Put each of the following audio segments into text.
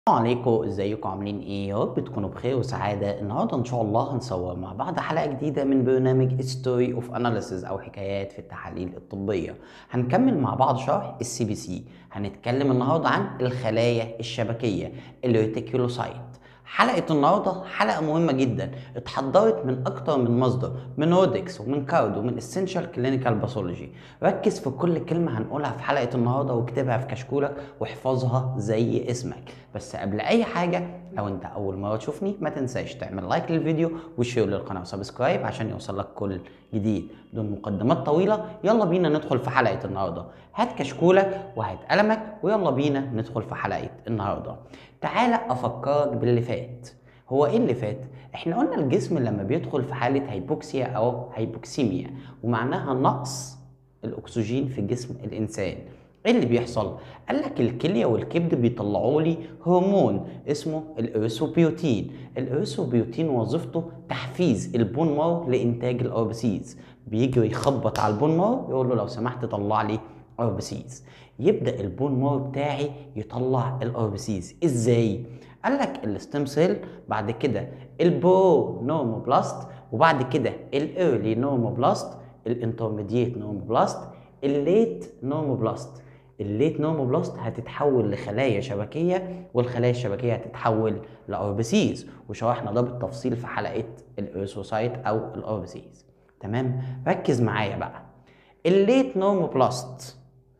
السلام عليكم ازيكم عاملين ايه يا رب تكونوا بخير وسعاده النهارده ان شاء الله هنصور مع بعض حلقه جديده من برنامج ستوري اوف اناليسيز او حكايات في التحاليل الطبيه هنكمل مع بعض شرح السي بي سي هنتكلم النهارده عن الخلايا الشبكيه الريتيكولوسايت حلقة النهاردة حلقة مهمة جدا اتحضرت من أكتر من مصدر من رودكس ومن كارد ومن اسينشال كلينيكال باثولوجي ركز في كل كلمة هنقولها في حلقة النهاردة واكتبها في كشكولك واحفظها زي اسمك بس قبل أي حاجة لو أنت أول مرة تشوفني ما تنساش تعمل لايك للفيديو وشير للقناة وسبسكرايب عشان يوصلك كل جديد بدون مقدمات طويلة يلا بينا ندخل في حلقة النهاردة هات كشكولك وهات قلمك ويلا بينا ندخل في حلقة النهاردة تعالى افكرك باللي فات هو ايه اللي فات احنا قلنا الجسم لما بيدخل في حاله هيبوكسيا او هيبوكسيميا ومعناها نقص الاكسجين في جسم الانسان ايه اللي بيحصل قال لك الكليه والكبد بيطلعوا لي هرمون اسمه الاريثروبيوتين الاريثروبيوتين وظيفته تحفيز البون مارو لانتاج الاربسيز بيجي يخبط على البون مارو يقول له لو سمحت طلع لي اربسيز يبدا البون مارو بتاعي يطلع الاربسيز ازاي قال لك الستيم سيل بعد كده البرو نورموبلاست وبعد كده الايرلي نورموبلاست الانترميديت نورموبلاست الليت نورموبلاست الليت نورموبلاست هتتحول لخلايا شبكيه والخلايا الشبكيه هتتحول لاربسيز وشرحنا ده بالتفصيل في حلقه الارثروسايت او الاربسيز تمام ركز معايا بقى الليت نورموبلاست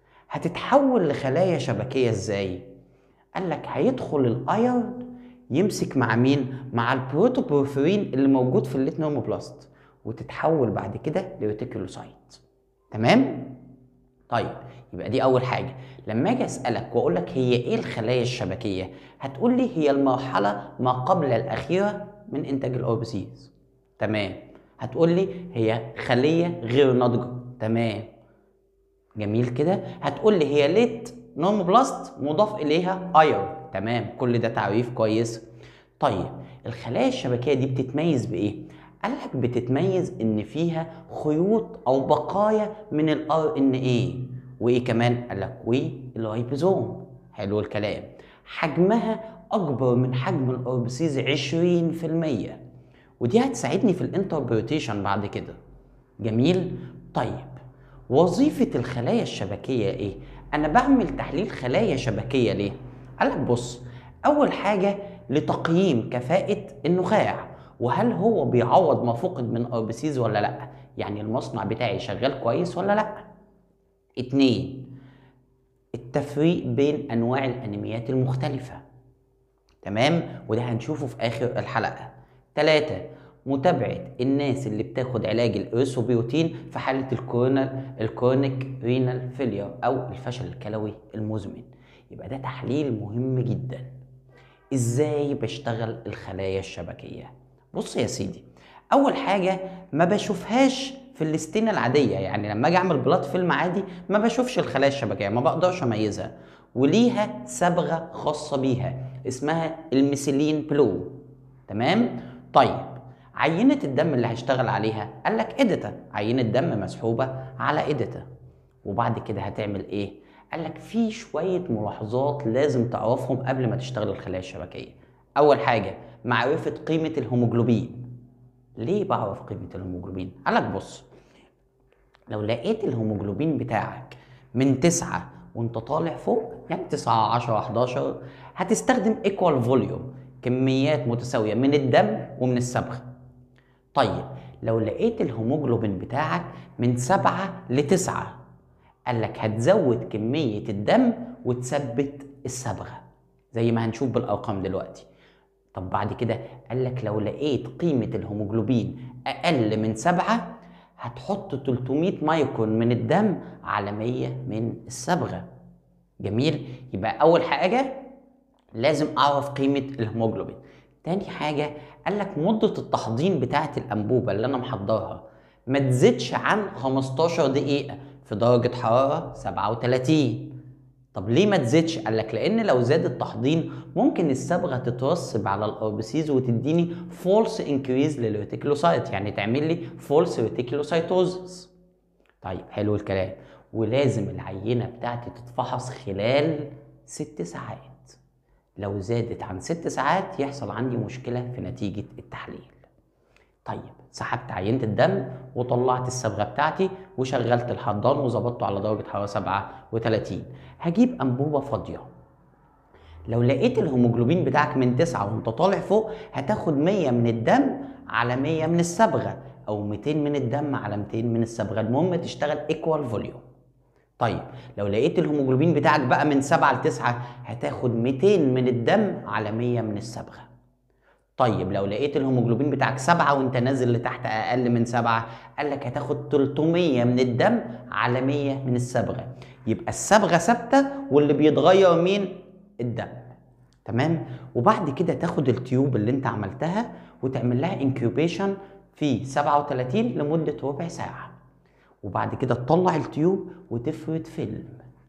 هتتحول لخلايا شبكية ازاي؟ قال لك هيدخل الايرن يمسك مع مين؟ مع البروتوبورفرين اللي موجود في الليت نورموبلاست وتتحول بعد كده لريتيكولوسايت تمام؟ طيب يبقى دي اول حاجه لما اجي اسالك واقول لك هي ايه الخلايا الشبكيه هتقول لي هي المرحله ما قبل الاخيره من انتاج الاوربسيز تمام هتقول لي هي خليه غير ناضجه تمام جميل كده هتقول لي هي ليت نورموبلاست مضاف اليها اير تمام كل ده تعريف كويس طيب الخلايا الشبكيه دي بتتميز بايه قال لك بتتميز ان فيها خيوط او بقايا من الار ان ايه وايه كمان قال لك والرايبوزوم حلو الكلام حجمها اكبر من حجم الاربسيز 20% ودي هتساعدني في الانتربريتيشن بعد كده جميل طيب وظيفة الخلايا الشبكية ايه؟ أنا بعمل تحليل خلايا شبكية ليه؟ قالك بص أول حاجة لتقييم كفاءة النخاع وهل هو بيعوض ما فقد من أربسيز ولا لأ؟ يعني المصنع بتاعي شغال كويس ولا لأ؟ اتنين التفريق بين أنواع الأنيميات المختلفة تمام؟ وده هنشوفه في آخر الحلقة تلاتة متابعه الناس اللي بتاخد علاج الاريثروبيوتين في حاله الكورونال الكورونيك رينال فيلير او الفشل الكلوي المزمن يبقى ده تحليل مهم جدا ازاي بشتغل الخلايا الشبكيه بص يا سيدي اول حاجه ما بشوفهاش في الاستينة العادية يعني لما اجي اعمل بلاد فيلم عادي ما بشوفش الخلايا الشبكية ما بقدرش اميزها وليها صبغة خاصة بيها اسمها الميثيلين بلو تمام طيب عينة الدم اللي هشتغل عليها قال لك اديتا عينة دم مسحوبة على اديتا وبعد كده هتعمل ايه قال لك في شوية ملاحظات لازم تعرفهم قبل ما تشتغل الخلايا الشبكية اول حاجة معرفة قيمة الهيموجلوبين ليه بعرف قيمة الهيموجلوبين قال لك بص لو لقيت الهيموجلوبين بتاعك من تسعة وانت طالع فوق يعني تسعة عشرة 11 هتستخدم ايكوال فوليوم كميات متساوية من الدم ومن الصبغ طيب لو لقيت الهيموجلوبين بتاعك من سبعة لتسعة قال لك هتزود كمية الدم وتثبت الصبغة زي ما هنشوف بالأرقام دلوقتي طب بعد كده قال لك لو لقيت قيمة الهيموجلوبين أقل من سبعة هتحط 300 مايكرون من الدم على 100 من الصبغة جميل يبقى أول حاجة لازم أعرف قيمة الهيموجلوبين تاني حاجة قال لك مدة التحضير بتاعة الأنبوبة اللي أنا محضرها ما تزيدش عن 15 دقيقة في درجة حرارة 37 طب ليه ما تزيدش؟ قال لك لأن لو زاد التحضير ممكن الصبغة تترسب على الأربسيز وتديني فولس انكريز للريتيكولوسايت يعني تعمل لي فولس ريتيكولوسايتوزس طيب حلو الكلام ولازم العينة بتاعتي تتفحص خلال ست ساعات لو زادت عن ست ساعات يحصل عندي مشكلة في نتيجة التحليل طيب سحبت عينة الدم وطلعت الصبغة بتاعتي وشغلت الحضان وظبطته على درجة حرارة 37 هجيب أنبوبة فاضية لو لقيت الهيموجلوبين بتاعك من 9 وانت طالع فوق هتاخد 100 من الدم على 100 من الصبغة أو 200 من الدم على 200 من الصبغة المهم تشتغل ايكوال فوليوم طيب لو لقيت الهيموجلوبين بتاعك بقى من 7 ل 9 هتاخد 200 من الدم على 100 من الصبغه طيب لو لقيت الهيموجلوبين بتاعك 7 وانت نازل لتحت اقل من 7 قال لك هتاخد 300 من الدم على 100 من الصبغه يبقى الصبغه ثابته واللي بيتغير مين الدم تمام وبعد كده تاخد التيوب اللي انت عملتها وتعمل لها انكيوبيشن في 37 لمده ربع ساعه وبعد كده تطلع التيوب وتفرد فيلم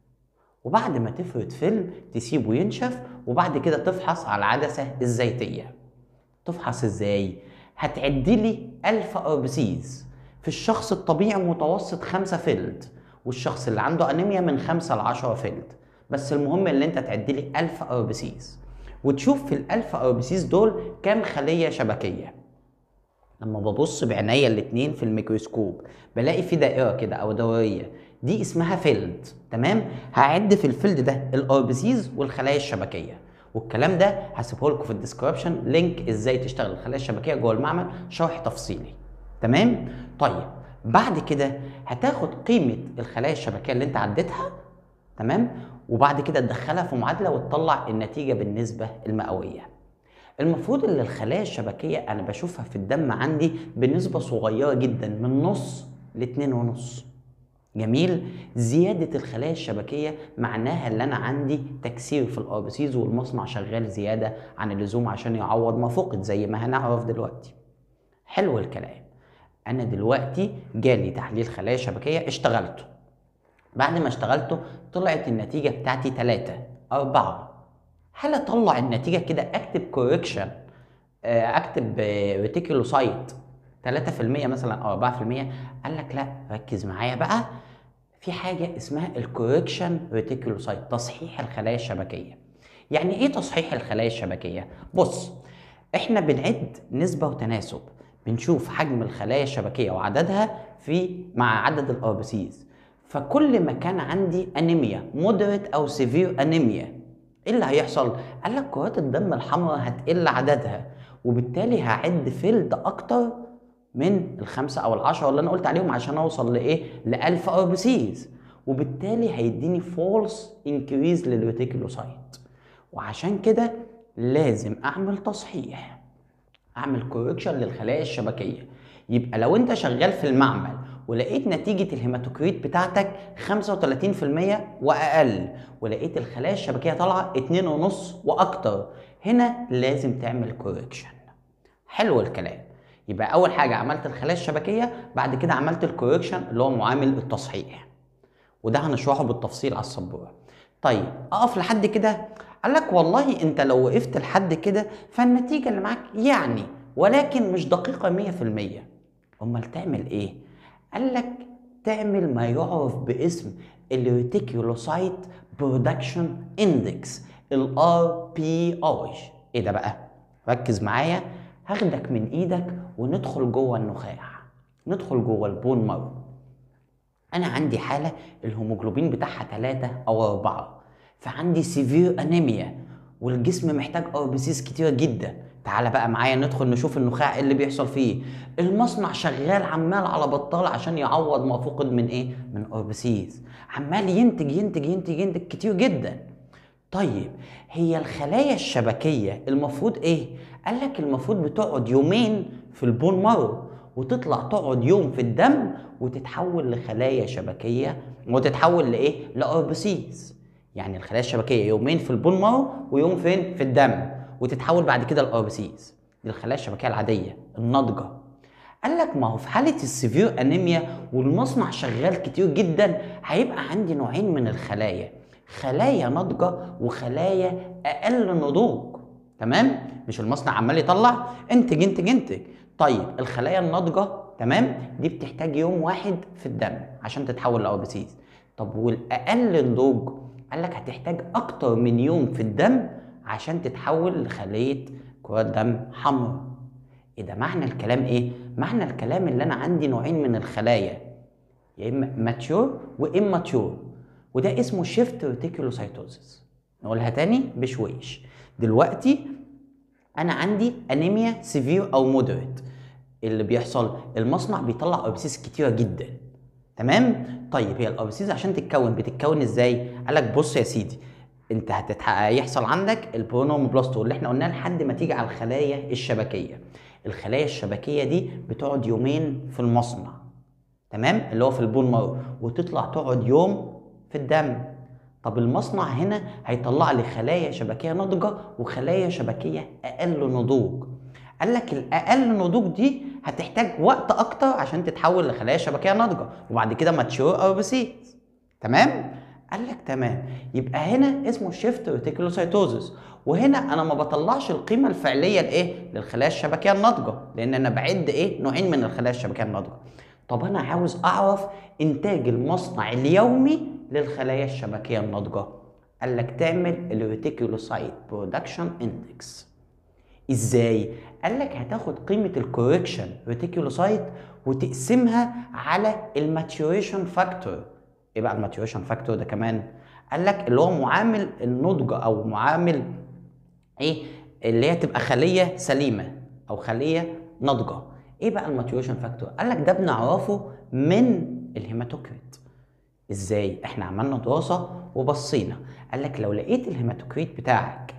وبعد ما تفرد فيلم تسيبه ينشف وبعد كده تفحص على العدسة الزيتية تفحص ازاي؟ هتعدي لي 1000 اربسيز في الشخص الطبيعي متوسط 5 فيلد والشخص اللي عنده انيميا من 5 ل 10 فيلد بس المهم ان انت تعدي لي 1000 اربسيز وتشوف في ال 1000 اربسيز دول كام خليه شبكيه لما ببص بعينيا الاتنين في الميكروسكوب بلاقي في دائره كده او دوريه دي اسمها فيلد تمام هعد في الفيلد ده الاربسيز والخلايا الشبكيه والكلام ده هسيبه لكم في الديسكربشن لينك ازاي تشتغل الخلايا الشبكيه جوه المعمل شرح تفصيلي تمام طيب بعد كده هتاخد قيمه الخلايا الشبكيه اللي انت عديتها تمام وبعد كده تدخلها في معادله وتطلع النتيجه بالنسبه المئويه المفروض ان الخلايا الشبكيه انا بشوفها في الدم عندي بنسبه صغيره جدا من نص لاتنين ونص جميل زيادة الخلايا الشبكية معناها ان انا عندي تكسير في الاربسيز والمصنع شغال زيادة عن اللزوم عشان يعوض ما فقد زي ما هنعرف دلوقتي حلو الكلام انا دلوقتي جالي تحليل خلايا شبكية اشتغلته بعد ما اشتغلته طلعت النتيجة بتاعتي 3 4 هل اطلع النتيجة كده اكتب كوريكشن اكتب ريتيكولوسايت 3% مثلا او 4% قال لك لا ركز معايا بقى في حاجه اسمها الكوريكشن ريتيكولوسايت تصحيح الخلايا الشبكيه يعني ايه تصحيح الخلايا الشبكيه بص احنا بنعد نسبه وتناسب بنشوف حجم الخلايا الشبكيه وعددها في مع عدد الاربسيز فكل ما كان عندي انيميا مودريت او سيفير انيميا ايه اللي هيحصل قال لك كرات الدم الحمراء هتقل عددها وبالتالي هعد فيلد اكتر من الخمسة أو العشرة اللي أنا قلت عليهم عشان أوصل لإيه؟ لألف أر بي سيز وبالتالي هيديني فولس انكريز للريتيكولوسايت وعشان كده لازم أعمل تصحيح أعمل كوركشن للخلايا الشبكية يبقى لو أنت شغال في المعمل ولقيت نتيجة الهيماتوكريت بتاعتك 35% وأقل ولقيت الخلايا الشبكية طالعة 2.5 وأكتر هنا لازم تعمل كوركشن حلو الكلام يبقى اول حاجه عملت الخلايا الشبكيه بعد كده عملت الكوركشن اللي هو معامل التصحيح وده هنشرحه بالتفصيل على السبوره طيب اقف لحد كده قال لك والله انت لو وقفت لحد كده فالنتيجه اللي معاك يعني ولكن مش دقيقه 100% امال تعمل ايه قال لك تعمل ما يعرف باسم الريتيكولوسايت برودكشن اندكس الار بي اي ايه ده بقى ركز معايا هاخدك من ايدك وندخل جوه النخاع ندخل جوه البون مارو انا عندي حاله الهيموجلوبين بتاعها 3 او 4 فعندي سيفير انيميا والجسم محتاج اربسيس كتيره جدا تعالى بقى معايا ندخل نشوف النخاع ايه اللي بيحصل فيه المصنع شغال عمال على بطال عشان يعوض ما فقد من ايه من اربسيس عمال ينتج ينتج ينتج ينتج كتير جدا طيب هي الخلايا الشبكيه المفروض ايه قال لك المفروض بتقعد يومين في البون مارو وتطلع تقعد يوم في الدم وتتحول لخلايا شبكيه وتتحول لايه لاربسيس يعني الخلايا الشبكيه يومين في البون مارو ويوم فين في الدم وتتحول بعد كده لاربسيس دي الخلايا الشبكيه العاديه الناضجه قال لك ما هو في حاله السيفير انيميا والمصنع شغال كتير جدا هيبقى عندي نوعين من الخلايا خلايا ناضجه وخلايا اقل نضوج تمام مش المصنع عمال يطلع انتج انتج انتج طيب الخلايا الناضجه تمام دي بتحتاج يوم واحد في الدم عشان تتحول لاربسيس طب والاقل نضوج قال لك هتحتاج اكتر من يوم في الدم عشان تتحول لخليه كرات دم حمراء ايه ده معنى الكلام ايه معنى الكلام اللي انا عندي نوعين من الخلايا يا اما ماتيور واماتيور وده اسمه شيفت ريتيكولوسايتوزيس نقولها تاني بشويش دلوقتي انا عندي انيميا سيفير او مودريت اللي بيحصل المصنع بيطلع اربسيس كتيره جدا تمام طيب هي الاربسيس عشان تتكون بتتكون ازاي قال لك بص يا سيدي انت هتتح... هيحصل عندك البرونوموبلاستو اللي احنا قلناه لحد ما تيجي على الخلايا الشبكيه الخلايا الشبكيه دي بتقعد يومين في المصنع تمام اللي هو في البون مارو وتطلع تقعد يوم في الدم طب المصنع هنا هيطلع لي خلايا شبكيه ناضجه وخلايا شبكيه اقل نضوج قال لك الاقل نضوج دي هتحتاج وقت اكتر عشان تتحول لخلايا شبكيه ناضجه وبعد كده ماتشور او بسيت تمام قال لك تمام يبقى هنا اسمه شيفت ريتيكولوسايتوزس وهنا انا ما بطلعش القيمه الفعليه لايه للخلايا الشبكيه الناضجه لان انا بعد ايه نوعين من الخلايا الشبكيه الناضجه طب انا عاوز اعرف انتاج المصنع اليومي للخلايا الشبكيه الناضجه قال لك تعمل الريتيكولوسايت برودكشن اندكس ازاي قال لك هتاخد قيمه الكوركشن ريتيكولوسايت وتقسمها على الماتيوريشن فاكتور ايه بقى الماتيوريشن فاكتور ده كمان قال لك اللي هو معامل النضج او معامل ايه اللي هي تبقى خليه سليمه او خليه ناضجه ايه بقى الماتيوريشن فاكتور قال لك ده بنعرفه من الهيماتوكريت ازاي احنا عملنا دراسه وبصينا قال لك لو لقيت الهيماتوكريت بتاعك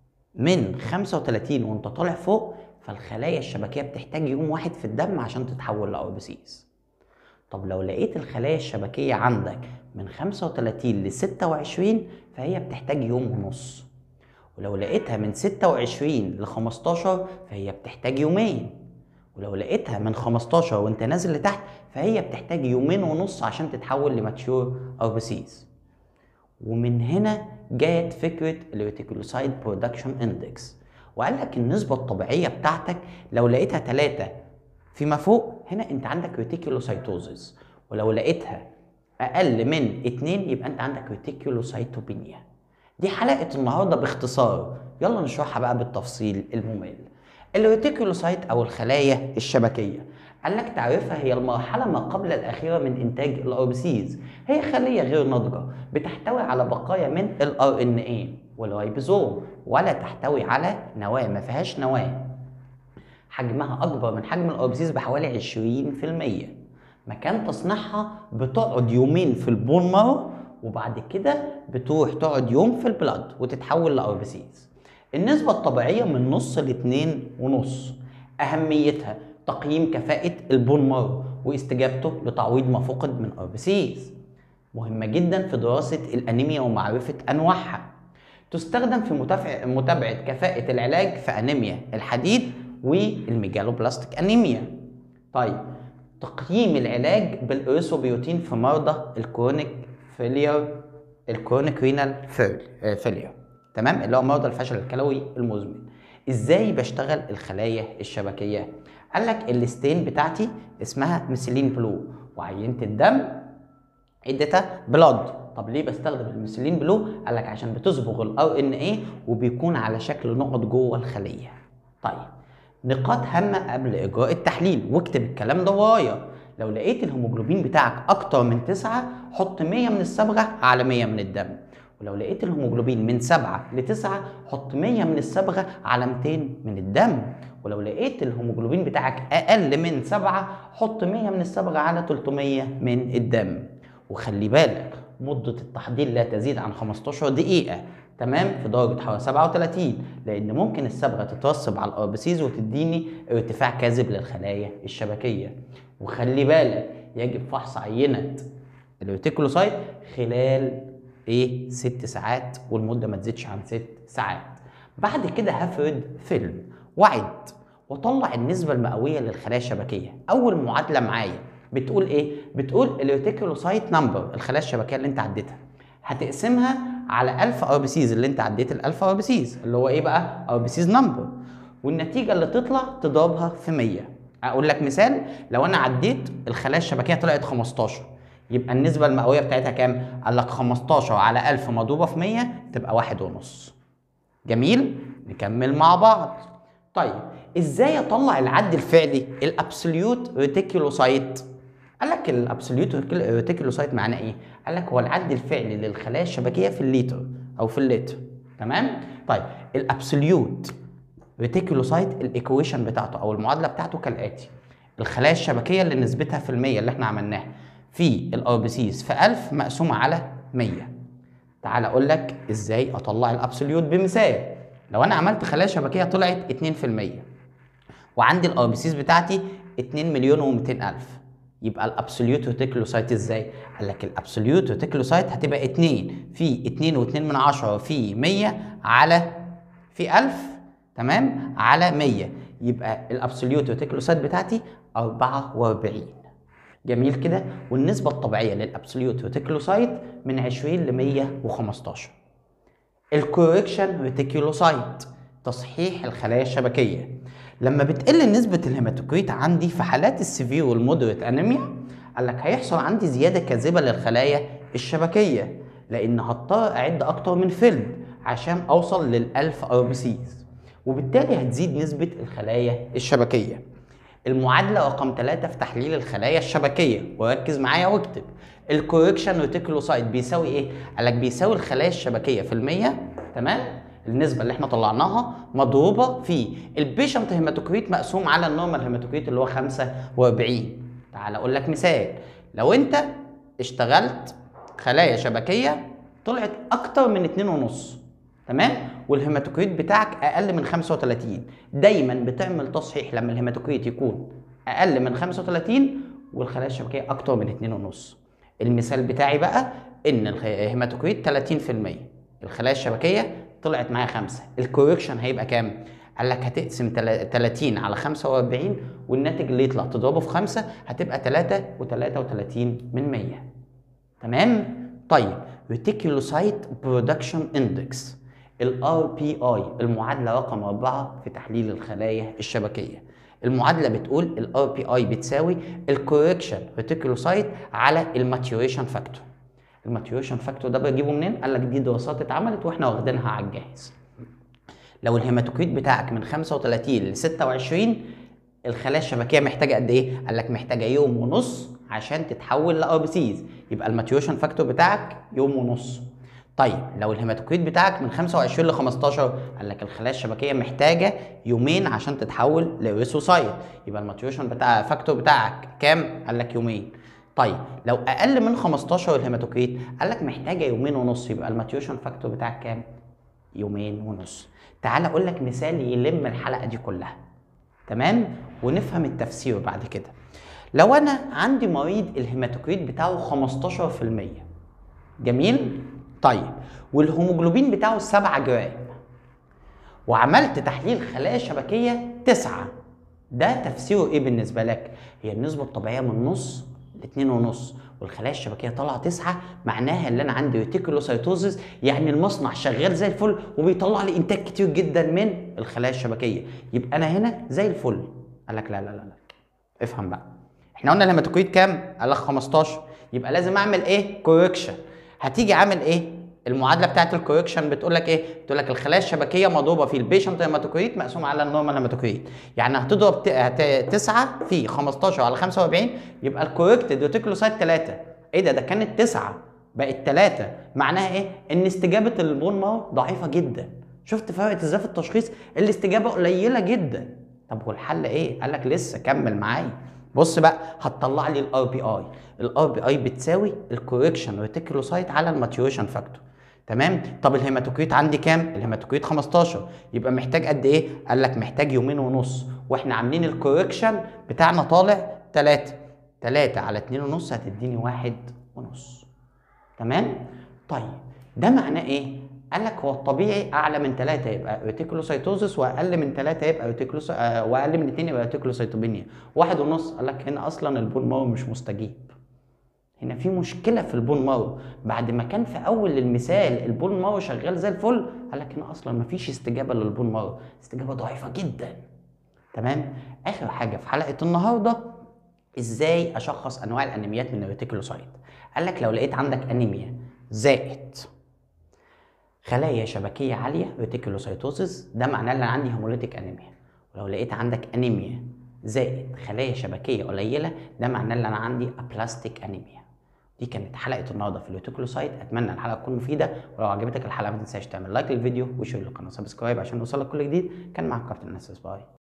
من 35 وانت طالع فوق فالخلايا الشبكيه بتحتاج يوم واحد في الدم عشان تتحول لار بي سيز طب لو لقيت الخلايا الشبكيه عندك من 35 ل 26 فهي بتحتاج يوم ونص ولو لقيتها من 26 ل 15 فهي بتحتاج يومين ولو لقيتها من 15 وانت نازل لتحت فهي بتحتاج يومين ونص عشان تتحول لماتشور ار بي سيز ومن هنا جت فكره الريتيكولوسايد برودكشن اندكس وقال لك النسبه الطبيعيه بتاعتك لو لقيتها 3 فيما فوق هنا انت عندك ريتيكولوسايتوزيس ولو لقيتها اقل من 2 يبقى انت عندك ريتيكولوسايتوبينيا دي حلقه النهارده باختصار يلا نشرحها بقى بالتفصيل الممل الريتيكولوسايت او الخلايا الشبكيه قال لك تعرفها هي المرحلة ما قبل الأخيرة من إنتاج الأربسيز هي خلية غير ناضجة بتحتوي على بقايا من الار ان اي والرايبوزوم ولا تحتوي على نواة ما فيهاش نواة حجمها أكبر من حجم الأربسيز بحوالي 20% مكان تصنيعها بتقعد يومين في البون مارو وبعد كده بتروح تقعد يوم في البلاد وتتحول لأربسيز النسبة الطبيعية من نص لاتنين ونص أهميتها تقييم كفاءة البون مارو واستجابته لتعويض ما فقد من اربسيس مهمة جدا في دراسة الأنيميا ومعرفة أنواعها تستخدم في متابعة كفاءة العلاج في أنيميا الحديد والميجالوبلاستيك أنيميا طيب تقييم العلاج بالإريثروبيوتين في مرضى الكرونيك فيلير الكرونيك رينال فيلير تمام اللي هو مرضى الفشل الكلوي المزمن ازاي بشتغل الخلايا الشبكيه قال لك الستين بتاعتي اسمها ميثيلين بلو وعينت الدم اديتها بلاد طب ليه بستخدم الميثيلين بلو قال لك عشان بتصبغ الار ان ايه وبيكون على شكل نقط جوه الخليه طيب نقاط هامه قبل اجراء التحليل واكتب الكلام ده ورايا لو لقيت الهيموجلوبين بتاعك اكتر من 9 حط 100 من الصبغه على 100 من الدم ولو لقيت الهيموجلوبين من 7 ل 9 حط 100 من الصبغه على 200 من الدم ولو لقيت الهيموجلوبين بتاعك اقل من 7 حط 100 من الصبغه على 300 من الدم وخلي بالك مدة التحضير لا تزيد عن 15 دقيقة تمام في درجة حرارة 37 لأن ممكن الصبغة تترسب على الأربسيز وتديني ارتفاع كاذب للخلايا الشبكية وخلي بالك يجب فحص عينة الريتيكولوسايت خلال ايه ست ساعات والمدة ما تزيدش عن ست ساعات بعد كده هفرد فيلم وعد وطلع النسبة المئوية للخلايا الشبكية أول معادلة معايا بتقول إيه؟ بتقول الريتيكولوسايت نمبر الخلايا الشبكية اللي أنت عديتها هتقسمها على 1000 ار بي سيز اللي أنت عديت ال 1000 ار بي سيز اللي هو إيه بقى؟ ار بي سيز نمبر والنتيجة اللي تطلع تضربها في 100 أقول لك مثال لو أنا عديت الخلايا الشبكية طلعت 15 يبقى النسبة المئوية بتاعتها كام؟ قال لك 15 على 1000 مضروبة في 100 تبقى واحد ونص جميل نكمل مع بعض طيب ازاي اطلع العد الفعلي الابسوليوت ريتيكولوسايت قال لك الابسوليوت ريتيكولوسايت معناه ايه قال لك هو العد الفعلي للخلايا الشبكيه في الليتر او في اللتر تمام طيب الابسوليوت ريتيكولوسايت الايكويشن بتاعته او المعادله بتاعته كالاتي الخلايا الشبكيه اللي نسبتها في المية اللي احنا عملناها في الار بي سيز في 1000 مقسومه على 100 تعال اقول لك ازاي اطلع الابسوليوت بمثال لو انا عملت خلايا شبكيه طلعت 2% وعندي الار بي سيز بتاعتي 2 مليون و200 الف يبقى الابسوليوت ريتيكولوسايت ازاي قال لك الابسوليوت ريتيكولوسايت هتبقى 2 في 2 و2 من 10 في 100 على في 1000 تمام على 100 يبقى الابسوليوت ريتيكولوسايت بتاعتي 44 جميل كده والنسبة الطبيعية للابسوليوت ريتيكولوسايت من 20 ل 115 الكوريكشن ريتيكولوسايت تصحيح الخلايا الشبكية لما بتقل نسبة الهيماتوكريت عندي في حالات السيفير والمودريت انيميا قال لك هيحصل عندي زيادة كاذبة للخلايا الشبكية لأن هضطر أعد أكتر من فيلد عشان أوصل للألف ار بي سيز وبالتالي هتزيد نسبة الخلايا الشبكية المعادلة رقم 3 في تحليل الخلايا الشبكية وركز معايا واكتب الكوريكشن ريتيكولوسايت بيساوي ايه؟ قال لك بيساوي الخلايا الشبكية في المية تمام؟ النسبة اللي احنا طلعناها مضروبة في البيشنت هيماتوكريت مقسوم على النورمال هيماتوكريت اللي هو 45 تعال اقول لك مثال لو انت اشتغلت خلايا شبكية طلعت اكتر من 2.5 تمام والهيماتوكريت بتاعك اقل من 35 دايما بتعمل تصحيح لما الهيماتوكريت يكون اقل من 35 والخلايا الشبكيه اكتر من 2.5 المثال بتاعي بقى ان الهيماتوكريت 30% الخلايا الشبكيه طلعت معايا 5 الكوريكشن هيبقى كام قال لك هتقسم 30 على 45 والناتج اللي يطلع تضربه في 5 هتبقى 3 و33 من 100 تمام طيب ريتيكولوسايت برودكشن اندكس الار بي اي المعادله رقم 4 في تحليل الخلايا الشبكيه المعادله بتقول الار بي اي بتساوي الكوريكشن ريتيكولوسايت على الماتيوريشن فاكتور الماتيوريشن فاكتور ده بجيبه منين قال لك دي دراسات اتعملت واحنا واخدينها على الجاهز لو الهيماتوكريت بتاعك من 35 ل 26 الخلايا الشبكيه محتاجه قد ايه قال لك محتاجه يوم ونص عشان تتحول لار بي سيز يبقى الماتيوريشن فاكتور بتاعك يوم ونص طيب لو الهيماتوكريت بتاعك من 25 ل 15 قال لك الخلايا الشبكيه محتاجه يومين عشان تتحول لريسوسايت يبقى الماتيوريشن بتاع فاكتور بتاعك كام قال لك يومين طيب لو اقل من 15 الهيماتوكريت قال لك محتاجه يومين ونص يبقى الماتيوريشن فاكتور بتاعك كام يومين ونص تعال اقول لك مثال يلم الحلقه دي كلها تمام ونفهم التفسير بعد كده لو انا عندي مريض الهيماتوكريت بتاعه 15% جميل طيب والهيموجلوبين بتاعه 7 جرام وعملت تحليل خلايا شبكيه 9 ده تفسيره ايه بالنسبه لك هي النسبه الطبيعيه من نص لاتنين ونص والخلايا الشبكيه طالعه 9 معناها ان انا عندي ريتيكولوسايتوزيس يعني المصنع شغال زي الفل وبيطلع لي انتاج كتير جدا من الخلايا الشبكيه يبقى انا هنا زي الفل قال لك لا لا لا لا افهم بقى احنا قلنا الهيماتوكريت كام قال لك 15 يبقى لازم اعمل ايه كوركشن هتيجي عامل ايه المعادله بتاعت الكوركشن بتقول لك ايه بتقول لك الخلايا الشبكيه مضروبه في البيشنت هيماتوكريت مقسوم على النورمال هيماتوكريت يعني هتضرب 9 في 15 على 45 يبقى الكوركتد ريتيكولوسايت 3 ايه ده ده كانت 9 بقت 3 معناها ايه ان استجابه البون مارو ضعيفه جدا شفت فرقت ازاي في التشخيص الاستجابه قليله جدا طب والحل ايه قال لك لسه كمل معايا بص بقى هتطلع لي الار بي اي الار بي اي بتساوي الكوركشن ريتيكولوسايت على الماتيوريشن فاكتور تمام طب الهيماتوكريت عندي كام الهيماتوكريت 15 يبقى محتاج قد ايه قال لك محتاج يومين ونص واحنا عاملين الكوركشن بتاعنا طالع 3 3 على 2 ونص هتديني واحد ونص تمام طيب ده معناه ايه قال لك هو الطبيعي اعلى من 3 يبقى ريتيكولوسايتوزس واقل من 3 يبقى ريتيكولوس آه واقل من 2 يبقى ريتيكولوسايتوبينيا واحد ونص قال لك هنا اصلا البون مارو مش مستجيب هنا في مشكله في البون مارو بعد ما كان في اول المثال البون مارو شغال زي الفل قال لك هنا اصلا ما فيش استجابه للبون مارو استجابه ضعيفه جدا تمام اخر حاجه في حلقه النهارده ازاي اشخص انواع الانيميات من الريتيكولوسايت قال لك لو لقيت عندك انيميا زائد خلايا شبكيه عاليه ريتيكولوسايتوزس ده معناه ان انا عندي هيموليتيك انيميا ولو لقيت عندك انيميا زائد خلايا شبكيه قليله ده معناه ان انا عندي ابلاستيك انيميا دي كانت حلقه النهارده في الريتيكولوسايت اتمنى الحلقه تكون مفيده ولو عجبتك الحلقه ما تنساش تعمل لايك للفيديو وشير للقناه سبسكرايب عشان يوصلك كل جديد كان معاك كابتن ناس باي